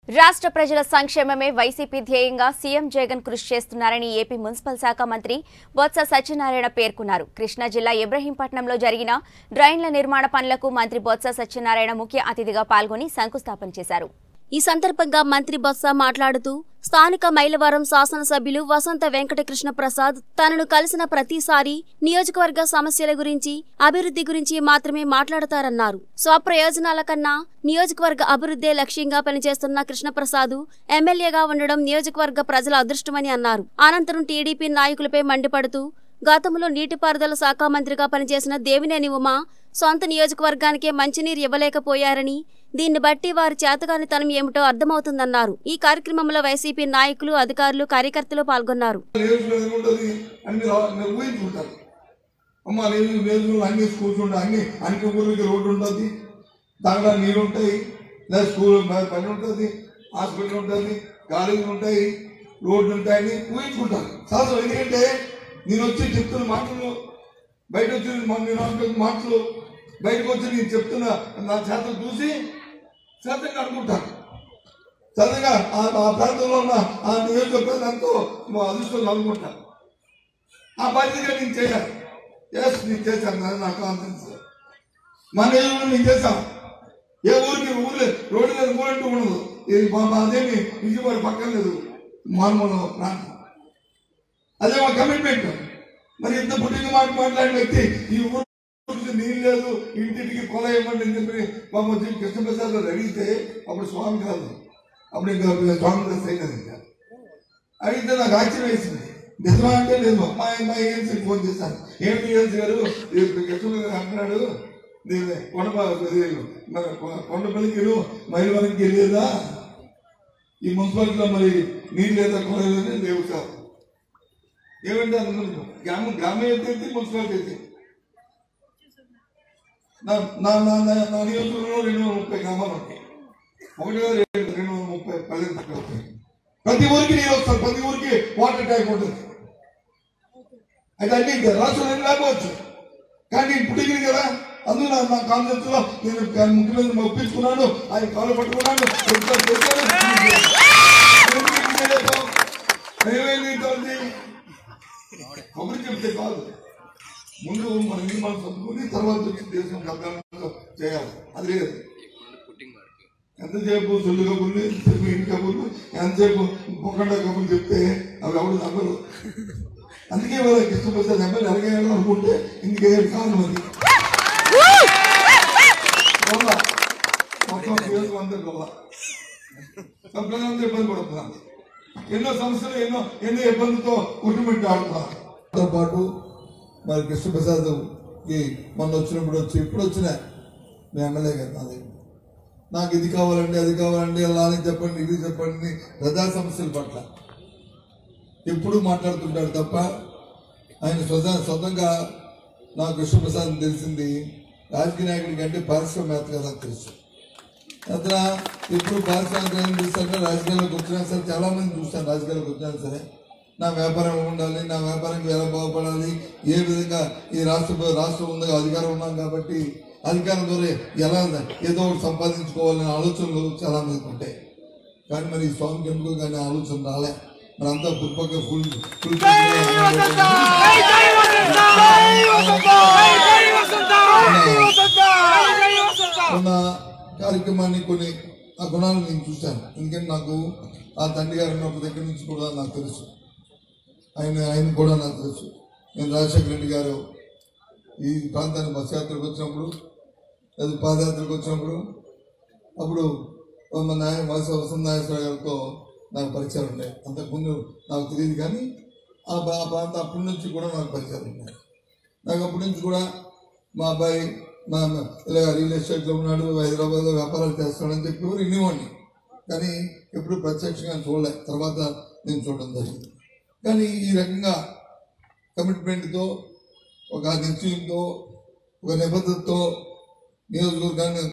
రాష్ట్ర ప్రజల సంక్షేమమే వైసీపీ ధ్యేయంగా సీఎం జగన్ కృషి చేస్తున్నారని ఏపీ మున్సిపల్ శాఖ మంత్రి బొత్స సత్యనారాయణ పేర్కొన్నారు కృష్ణా జిల్లా ఇబ్రహీంపట్నంలో జరిగిన డ్రైన్ల నిర్మాణ పనులకు మంత్రి బొత్స సత్యనారాయణ ముఖ్య అతిథిగా పాల్గొని శంకుస్థాపన చేశారు ఈ సందర్భంగా మంత్రి బొత్స మాట్లాడుతూ స్థానిక మైలవరం శాసనసభ్యులు వసంత వెంకటకృష్ణ ప్రసాద్ తనను కలిసిన ప్రతిసారి నియోజకవర్గ సమస్యల గురించి అభివృద్ధి గురించి మాత్రమే మాట్లాడతారన్నారు స్వప్రయోజనాల కన్నా నియోజకవర్గ అభివృద్ధే లక్ష్యంగా పనిచేస్తున్న కృష్ణప్రసాద్ ఎమ్మెల్యేగా ఉండడం నియోజకవర్గ ప్రజల అదృష్టమని అన్నారు అనంతరం టీడీపీ నాయకులపై మండిపడుతూ గతంలో నీటిపారుదల శాఖ మంత్రిగా పనిచేసిన దేవినేని ఉమ సొంత నియోజకవర్గానికే మంచినీరు ఇవ్వలేకపోయారని దీన్ని బట్టి వారి చేతగానితనం ఏమిటో అర్థమవుతుందన్నారు ఈ కార్యక్రమంలో వైసీపీ నాయకులు అధికారులు కార్యకర్తలు పాల్గొన్నారు నియోజకవర్గం ఉంటుంది అన్ని రా- మీరు ఊహించుకుంటారు అమ్మ నేను నియోజకవర్గంలో అన్ని స్కూల్స్ ఉంటాయి అన్ని అన్ని ఊరికి రోడ్డు ఉంటుంది తాగడానికి నీళ్ళు ఉంటాయి లేదా స్కూల్ ప- పని ఉంటుంది హాస్పిటల్ ఉంటుంది కాలేజీలు ఉంటాయి రోడ్లు ఉంటాయని ఊహించుకుంటారు శాస్త్రం ఎందుకంటే నేను వచ్చి చెప్తున్న మాటలు బయట వచ్చి మన- నేను అంటున్న మాటలు బయటకు వచ్చి నేను చెప్తున్న నా చేతలు చూసి శాతంగా అనుకుంటాను సరదాగా ఆ ఆ ప్రాంతంలో ఉన్న ఆ నియోజకవర్గం ఎంతో అదృష్టం అనుకుంటాను ఆ బాధ్యతగా నేను చేయాలి ఎస్ నేను చేశాను అది నా కాన్ఫిడెన్స్ మన నియోజకవర్గం నేను చేశాను ఏ ఊరికి ఊర్లే రోడ్డు మీద ఊరంటూ ఉండదు ఇది మా మా అదేమి విజయవాడ పక్కన లేదు మారుమూల ప్రాంతం అదే మా కమిట్మెంట్ మరి ఇంత పుట్టిన మాట మాట్లాడిన వ్యక్తి ఈ ఊరు గురించి నీళ్ళు లేదు ఇంటింటికి కొల ఇవ్వండి అని చెప్పి మా మధ్య కృష్ణప్రసాద్ గారు అడిగితే అప్పుడు స్వామి కాదు అప్పుడు ఇంకా స్వామి దశ అయినది ఇంకా అడిగితే నాకు ఆశ్చర్యం వేసింది నిజమా అంటే లేదు మా మా ఏజెన్సీకి ఫోన్ చేశాను ఏమిటి ఏజెన్సీ గారు ఈ కృష్ణ గారు అంటున్నాడు నేను కొండ ఇది మన కొండపల్లికి మైలవరంకి వెళ్ళేదా ఈ మున్సిపాలిటీలో మరి నీళ్ళు లేదా కొల లేదా లేవు సార్ ఏమంటే అందులో గ్రామం గ్రామం అయితే మున్సిపాలిటీ అయితే నా నా నా నా నా నియోజకవర్గంలో రెండు వందల ముప్పై గ్రామాలు ఉంటాయి ఒకటి కాదు, రెండు రెండు వందల ముప్పై పల్లెలు తక్కువ ఉంటాయి ప్రతి ఊరికి నీరు వస్తారు ప్రతి ఊరికి వాటర్ ట్యాంక్ ఉంటుంది అయితే అన్ని ఇంకా రాష్ట్రంలో ఏం లేకపోవచ్చు కానీ నేను పుట్టింది కదా అందులో నా నా కాన్ఫరెన్స్ లో నేను క- ముఖ్యమంత్రిని ఒప్పించుకున్నాను ఆయన కాలు పట్టుకున్నాను చెప్తాను, చేశాను. ఎందుకు ఇది చేయలేదు? ఏమైంది ఇంతమంది? కబురు చెప్తే కాదు ముందు మన ఇల్లు మనం చదువుకుని తర్వాత వచ్చి దేశం గతంలో చేయాలి అది లేదు ఎంతసేపు సొల్లు కబుర్లు ఎంతసేపు ఇంటి కబుర్లు ఎంతసేపు పొకండ కబుర్లు చెప్తే అవి ఎవరు నమ్మరు అందుకే వాళ్ళ కృష్ణప్రసాద్ ఎమ్మెల్యే ఎలాగేయాలి అనుకుంటే ఇంకే కారణం అది గొల్ల. మొత్తం నియోజకవర్గం అంతా గొల్ల. ప్రజలందరూ ఇబ్బంది పడుతున్నారు ఎన్నో సమస్యలు ఎన్నో ఎన్నో ఇబ్బందితో కుటుంబెట్టి ఆడుతున్నారు తో పాటు మరి కృష్ణప్రసాద్ కి మొన్న వచ్చినప్పుడు వచ్చి ఇప్పుడు వచ్చిన మీ ఎమ్మెల్యే గారు నాది నాకు ఇది కావాలండి అది కావాలండి అలా అని చెప్పండి ఇది చెప్పండి ప్రజా సమస్యల పట్ల ఎప్పుడు మాట్లాడుతుంటాడు తప్ప ఆయన స్వత సొంతంగా నాకు కృష్ణప్రసాద్ తెలిసింది రాజకీయ నాయకుడి కంటే పారిశ్రామికవేత్తగా నాకు తెలుసు అతను ఎప్పుడు పారిశ్రామిక చూస్తారంటే రాజకీయాల్లోకి వచ్చినా సరే చాలా మంది చూస్తాను రాజకీయాల్లోకి వచ్చినా సరే నా వ్యాపారం ఉండాలి నా వ్యాపారానికి ఎలా బాగుపడాలి ఏ విధంగా ఈ రాష్ట్ర రాష్ట్రం ఉంది అధికారం ఉన్నాం కాబట్టి అధికారం ద్వారా ఎలా ఏదో ఒకటి సంపాదించుకోవాలనే ఆలోచనలు చాలా మందికి ఉంటాయి కానీ మరి ఈ స్వామికి ఎందుకు కానీ ఆలోచన రాలే మరి అంతా పుష్పక ఫుల్ ఫుల్ ఉన్న కార్యక్రమాన్ని కొన్ని ఆ గుణాలు నేను చూశాను ఎందుకంటే నాకు ఆ తండ్రి గారు ఉన్నప్పటి దగ్గర నుంచి కూడా నాకు తెలుసు ఆయన ఆయన కూడా నాకు తెలుసు నేను రాజశేఖర రెడ్డి గారు ఈ ప్రాంతానికి బస్ యాత్రకు వచ్చినప్పుడు అది పాదయాత్రకు వచ్చినప్పుడు అప్పుడు మా నాయ వలస వసంత నాగేశ్వర గారితో నాకు పరిచయాలు ఉన్నాయి అంతకుముందు నాకు తెలియదు కానీ ఆ ప్రా- ఆ ప్రాంతం అప్పటి నుంచి కూడా నాకు పరిచయాలు ఉన్నాయి నాకు అప్పటి నుంచి కూడా మా అబ్బాయి మా మా ఇలా రియల్ ఎస్టేట్లో ఉన్నాడు హైదరాబాద్లో వ్యాపారాలు చేస్తాడని చెప్పి ఎవరు వినేవాడిని కానీ ఎప్పుడు ప్రత్యక్షంగా చూడలే తర్వాత నేను చూడడం జరిగింది కానీ ఈ రకంగా కమిట్మెంట్తో ఒక నిశ్చయంతో ఒక నిబద్ధతతో నియోజకవర్గాన్ని